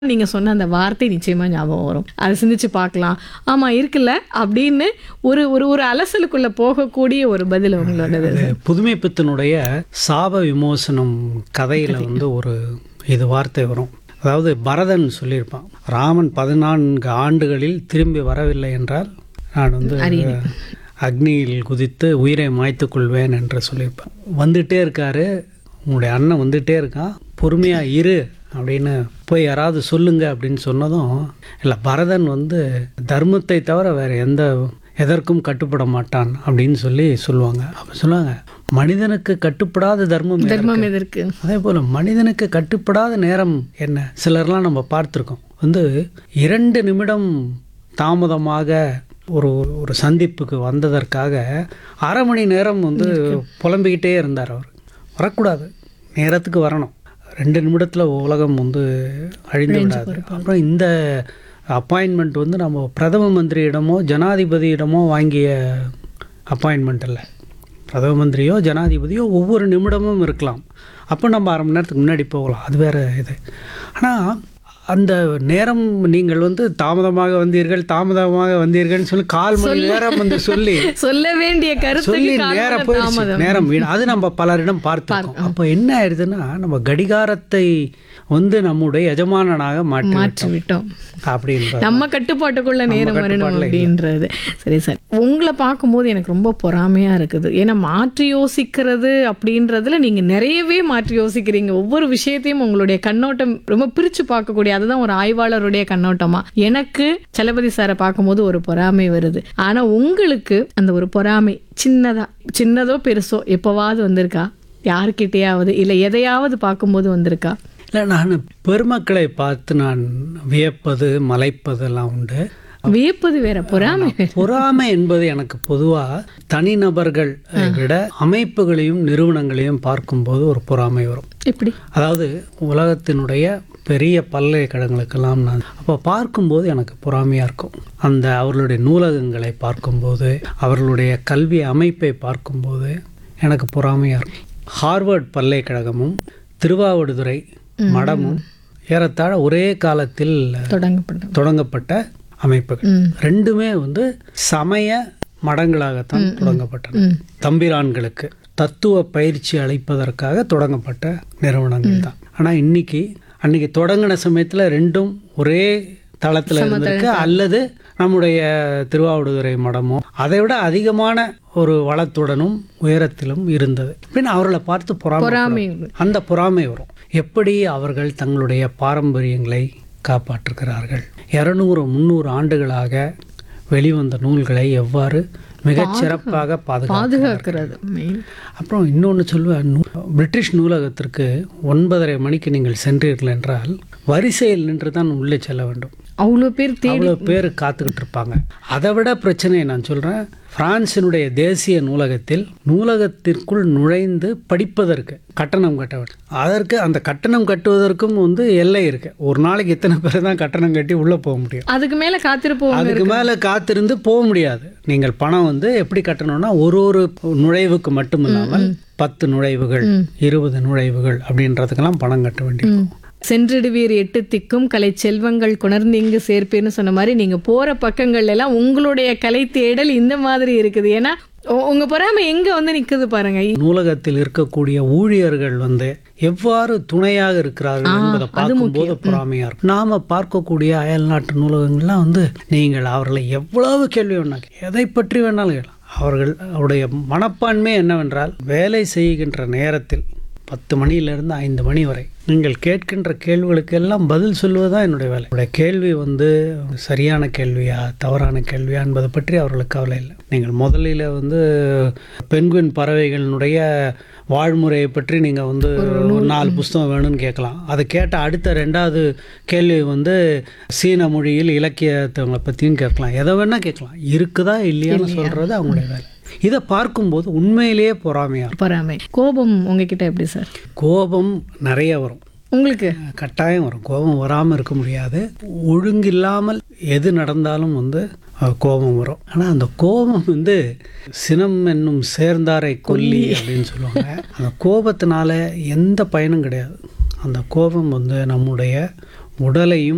நீங்க சொன்ன அந்த வார்த்தை நிச்சயமா ஞாபகம் வரும் அதை சிந்திச்சு பார்க்கலாம் ஆமா இருக்குல்ல அப்படின்னு ஒரு ஒரு ஒரு அலசலுக்குள்ள போகக்கூடிய ஒரு பதில் உங்களோடது இது புதுமை பித்தனுடைய சாப விமோசனம் கதையில வந்து ஒரு இது வார்த்தை வரும் அதாவது பரதன் சொல்லியிருப்பான் ராமன் பதினான்கு ஆண்டுகளில் திரும்பி வரவில்லை என்றால் நான் வந்து அக்னியில் குதித்து உயிரை மாய்த்துக் கொள்வேன் என்று சொல்லியிருப்பான் வந்துட்டே இருக்காரு உங்களுடைய அண்ணன் வந்துட்டே இருக்கான் பொறுமையா இரு அப்படின்னு போய் யாராவது சொல்லுங்க அப்படின்னு சொன்னதும் இல்லை பரதன் வந்து தர்மத்தை தவிர வேற எந்த எதற்கும் கட்டுப்பட மாட்டான் அப்படின்னு சொல்லி சொல்லுவாங்க அப்போ சொல்லுவாங்க மனிதனுக்கு கட்டுப்படாத தர்மம் எதற்கு? தர்மம் எதற்கு அதே போல் மனிதனுக்கு கட்டுப்படாத நேரம் என்ன சிலர்லாம் நம்ம பார்த்துருக்கோம் வந்து இரண்டு நிமிடம் தாமதமாக ஒரு ஒரு சந்திப்புக்கு வந்ததற்காக அரை மணி நேரம் வந்து புலம்பிக்கிட்டே இருந்தார் அவர் வரக்கூடாது நேரத்துக்கு வரணும் ரெண்டு நிமிடத்தில் உலகம் வந்து அழிந்து விடாது அப்புறம் இந்த அப்பாயின்மெண்ட் வந்து நம்ம பிரதம மந்திரியிடமோ ஜனாதிபதியிடமோ வாங்கிய அப்பாயின்மெண்ட் இல்லை பிரதம மந்திரியோ ஜனாதிபதியோ ஒவ்வொரு நிமிடமும் இருக்கலாம் அப்போ நம்ம அரை மணி நேரத்துக்கு முன்னாடி போகலாம் அது வேற இது ஆனால் அந்த நேரம் நீங்கள் வந்து தாமதமாக வந்தீர்கள் தாமதமாக வந்தீர்கள்னு சொல்லி கால் மணி நேரம் வந்து சொல்லி சொல்ல வேண்டிய சொல்லி கருத்துக்கு நேரம் காரணம் போயிடுச்சு தாமதம் நேரம் வீண் அது நம்ம பலரிடம் பார்த்துருக்கோம் அப்போ என்ன ஆயிடுதுன்னா நம்ம கடிகாரத்தை வந்து நம்முடைய எஜமானனாக மாற்றி மாற்றி விட்டோம் அப்படின்ற நம்ம கட்டுப்பாட்டுக்குள்ள நேரம் வரணும் அப்படின்றது சரி சார் உங்களை பார்க்கும்போது எனக்கு ரொம்ப பொறாமையா இருக்குது ஏன்னா மாற்றி யோசிக்கிறது அப்படின்றதுல நீங்க நிறையவே மாற்றி யோசிக்கிறீங்க ஒவ்வொரு விஷயத்தையும் உங்களுடைய கண்ணோட்டம் ரொம்ப பிரிச்சு பார்க்கக்கூடிய அதுதான் ஒரு ஆய்வாளருடைய கண்ணோட்டமா எனக்கு சலபதி சாரை பார்க்கும்போது ஒரு பொறாமை வருது ஆனா உங்களுக்கு அந்த ஒரு பொறாமை சின்னதா சின்னதோ பெருசோ எப்பவாவது வந்திருக்கா யாருக்கிட்டையாவது இல்லை எதையாவது பார்க்கும்போது வந்திருக்கா இல்லை நான் பெருமக்களை பார்த்து நான் வியப்பது மலைப்பதெல்லாம் உண்டு வியப்பது வேற பொறாமை வேற. பொறாமை என்பது எனக்கு பொதுவாக தனிநபர்கள் விட அமைப்புகளையும் நிறுவனங்களையும் பார்க்கும்போது ஒரு பொறாமை வரும் எப்படி அதாவது உலகத்தினுடைய பெரிய பல்கலைக்கழகங்களுக்கெல்லாம் நான் அப்போ பார்க்கும்போது எனக்கு பொறாமையாக இருக்கும் அந்த அவர்களுடைய நூலகங்களை பார்க்கும்போது அவர்களுடைய கல்வி அமைப்பை பார்க்கும்போது எனக்கு பொறாமையாக இருக்கும் ஹார்வர்ட் பல்கலைக்கழகமும் திருவாவடுதுறை மடமும் ஏறத்தாழ ஒரே காலத்தில் தொடங்கப்படும் தொடங்கப்பட்ட அமைப்புகள் ம். ரெண்டுமே வந்து சமய மடங்களாகத்தான் தொடங்கப்பட்டன ம். தம்பிரான்களுக்கு தத்துவ பயிற்சி அளிப்பதற்காக தொடங்கப்பட்ட நிறுவனங்கள் தான் ஆனால் இன்னைக்கு அன்னைக்கு தொடங்கின சமயத்துல ரெண்டும் ஒரே தளத்துல இருந்திருக்கு அல்லது நம்முடைய திருவாவடுதுறை மடமோ அதை விட அதிகமான ஒரு வளத்துடனும் உயரத்திலும் இருந்தது பின் அவர்களை பார்த்து பொறாமை பொறாமை அந்த பொறாமை வரும் எப்படி அவர்கள் தங்களுடைய பாரம்பரியங்களை காப்பாற்றுகிறார்கள் இரநூறு முந்நூறு ஆண்டுகளாக வெளிவந்த நூல்களை எவ்வாறு மிகச் சிறப்பாக பாதுகா பாதுகாக்கிறது main. அப்புறம் இன்னொன்று சொல்லுவேன் நூ- பிரிட்டிஷ் நூலகத்திற்கு ஒன்பதரை மணிக்கு நீங்கள் சென்றீர்கள் என்றால் வரிசையில் நின்று தான் உள்ளே செல்ல வேண்டும் அவ்வளோ பேர் தே அவ்வளோ பேர் காத்துக்கிட்டு இருப்பாங்க அதை விட பிரச்சனையை நான் சொல்கிறேன் பிரான்சினுடைய தேசிய நூலகத்தில் நூலகத்திற்குள் நுழைந்து படிப்பதற்கு கட்டணம் கட்ட வேண்டும் அதற்கு அந்த கட்டணம் கட்டுவதற்கும் வந்து எல்லை இருக்கு ஒரு நாளைக்கு இத்தனை பேர் தான் கட்டணம் கட்டி உள்ளே போக முடியும் அதுக்கு மேல காத்திருப்போம் அதுக்கு மேலே காத்திருந்து போக முடியாது நீங்கள் பணம் வந்து எப்படி கட்டணும்னா ஒரு ஒரு நுழைவுக்கு மட்டும் இல்லாமல் பத்து நுழைவுகள் இருபது நுழைவுகள் அப்படின்றதுக்கெல்லாம் பணம் கட்ட வேண்டியிருக்கும் சென்றிடுவீர் எட்டு திக்கும் கலை செல்வங்கள் கொணர்ந்து இங்கு சேர்ப்பேன்னு சொன்ன மாதிரி நீங்க போற பக்கங்கள்ல எல்லாம் உங்களுடைய கலை தேடல் இந்த மாதிரி இருக்குது ஏன்னா உ- உங்க பொறாமை எங்க வந்து நிக்குது பாருங்க நூலகத்தில் இருக்கக்கூடிய ஊழியர்கள் வந்து எவ்வாறு துணையாக இருக்கிறார்கள் என்பதை பார்க்கும்போது பொறாமையா இருக்கும் நாம பார்க்கக்கூடிய அயல் நாட்டு நூலகங்கள்லாம் வந்து நீங்கள் அவர்களை எவ்வளவு கேள்வி வேணா கேளு. எதை பற்றி வேணாலும் கேளலாம் அவர்கள் அவருடைய மனப்பான்மை என்னவென்றால் வேலை செய்கின்ற நேரத்தில் பத்து மணியிலிருந்து ஐந்து மணி வரை நீங்கள் கேட்கின்ற கேள்விகளுக்கு எல்லாம் பதில் சொல்வதுதான் என்னுடைய வேலை என்னுடைய கேள்வி வந்து சரியான கேள்வியா தவறான கேள்வியா என்பதை பற்றி அவர்களுக்கு கவலை இல்லை நீங்கள் முதலில் வந்து பெண்குயின் பறவைகளினுடைய வாழ்முறையை பற்றி நீங்கள் வந்து ஒரு நாலு புஸ்தகம் வேணும்னு கேட்கலாம் அதை கேட்ட அடுத்த ரெண்டாவது கேள்வி வந்து சீன மொழியில் இலக்கியத்தவங்களை பற்றியும் கேட்கலாம் எதை வேணால் கேட்கலாம் இருக்குதா இல்லையான்னு சொல்கிறது அவங்களுடைய வேலை இதை பார்க்கும்போது உண்மையிலேயே பொறாமையாக இருக்கும் பொறாமை கோபம் உங்ககிட்ட எப்படி சார் கோபம் நிறைய வரும் உங்களுக்கு கட்டாயம் வரும் கோபம் வராமல் இருக்க முடியாது ஒழுங்கில்லாமல் எது நடந்தாலும் வந்து அஹ், கோபம் வரும் ஆனால் அந்த கோபம் வந்து சினம் என்னும் சேர்ந்தாரை கொல்லி அப்படின்னு சொல்லுவாங்க அந்த கோபத்தினால எந்த பயனும் கிடையாது அந்த கோபம் வந்து நம்முடைய உடலையும்